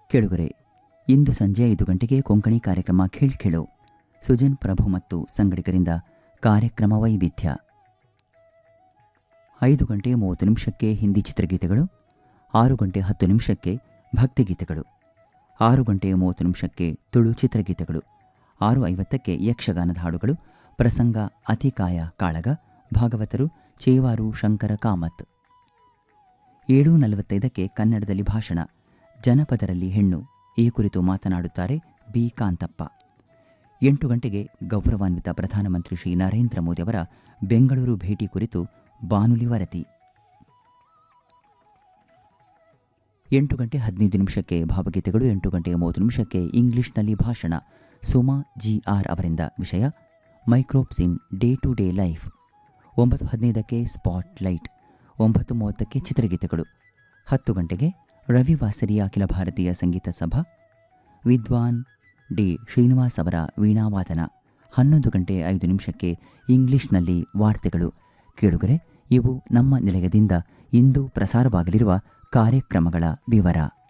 ಕೇಳುಗರೆ ಇಂದು ಸಂಜೆ ಐದು ಗಂಟೆಗೆ ಕೊಂಕಣಿ ಕಾರ್ಯಕ್ರಮ ಖೇಳ್ಖೇಳು ಸುಜನ್ ಪ್ರಭು ಮತ್ತು ಸಂಗಡಿಗರಿಂದ ಕಾರ್ಯಕ್ರಮ ವೈವಿಧ್ಯ ಐದು ಗಂಟೆ ಮೂವತ್ತು ನಿಮಿಷಕ್ಕೆ ಹಿಂದಿ ಚಿತ್ರಗೀತೆಗಳು ಆರು ಗಂಟೆ ಹತ್ತು ನಿಮಿಷಕ್ಕೆ ಭಕ್ತಿಗೀತೆಗಳು ಆರು ಗಂಟೆ ಮೂವತ್ತು ನಿಮಿಷಕ್ಕೆ ತುಳು ಚಿತ್ರಗೀತೆಗಳು ಆರು ಐವತ್ತಕ್ಕೆ ಯಕ್ಷಗಾನದ ಹಾಡುಗಳು ಪ್ರಸಂಗ ಅತಿಕಾಯ ಕಾಳಗ ಭಾಗವತರು ಚೇವಾರು ಶಂಕರ ಕಾಮತ್ ಏಳು ನಲವತ್ತೈದಕ್ಕೆ ಕನ್ನಡದಲ್ಲಿ ಭಾಷಣ ಜನಪದರಲ್ಲಿ ಹೆಣ್ಣು ಈ ಕುರಿತು ಮಾತನಾಡುತ್ತಾರೆ ಬಿ ಕಾಂತಪ್ಪ ಎಂಟು ಗಂಟೆಗೆ ಗೌರವಾನ್ವಿತ ಪ್ರಧಾನಮಂತ್ರಿ ಶ್ರೀ ನರೇಂದ್ರ ಮೋದಿ ಅವರ ಬೆಂಗಳೂರು ಭೇಟಿ ಕುರಿತು ಬಾನುಲಿ ವರದಿ ಎಂಟು ಗಂಟೆ ಹದಿನೈದು ನಿಮಿಷಕ್ಕೆ ಭಾವಗೀತೆಗಳು ಎಂಟು ಗಂಟೆ ಮೂವತ್ತು ನಿಮಿಷಕ್ಕೆ ಇಂಗ್ಲಿಷ್ನಲ್ಲಿ ಭಾಷಣ ಸುಮಾ ಜಿ ಆರ್ ಅವರಿಂದ ವಿಷಯ microbes in day to day life ಒಂಬತ್ತು ಹದಿನೈದಕ್ಕೆ ಸ್ಪಾಟ್ ಲೈಟ್ ಒಂಬತ್ತು ಮೂವತ್ತಕ್ಕೆ ಚಿತ್ರಗೀತೆಗಳು ಹತ್ತು ಗಂಟೆಗೆ ರವಿವಾಸರಿಯ ಅಖಿಲ ಭಾರತೀಯ ಸಂಗೀತ ಸಭಾ ವಿದ್ವಾನ್ ಡಿ ಶ್ರೀನಿವಾಸ್ ಅವರ ವೀಣಾವಾದನ ಹನ್ನೊಂದು ಗಂಟೆ ಐದು ನಿಮಿಷಕ್ಕೆ ಇಂಗ್ಲಿಷ್ನಲ್ಲಿ ವಾರ್ತೆಗಳು ಕೇಳುಗರೆ ಇವು ನಮ್ಮ ನಿಲಯದಿಂದ ಇಂದು ಪ್ರಸಾರವಾಗಲಿರುವ ಕಾರ್ಯಕ್ರಮಗಳ ವಿವರ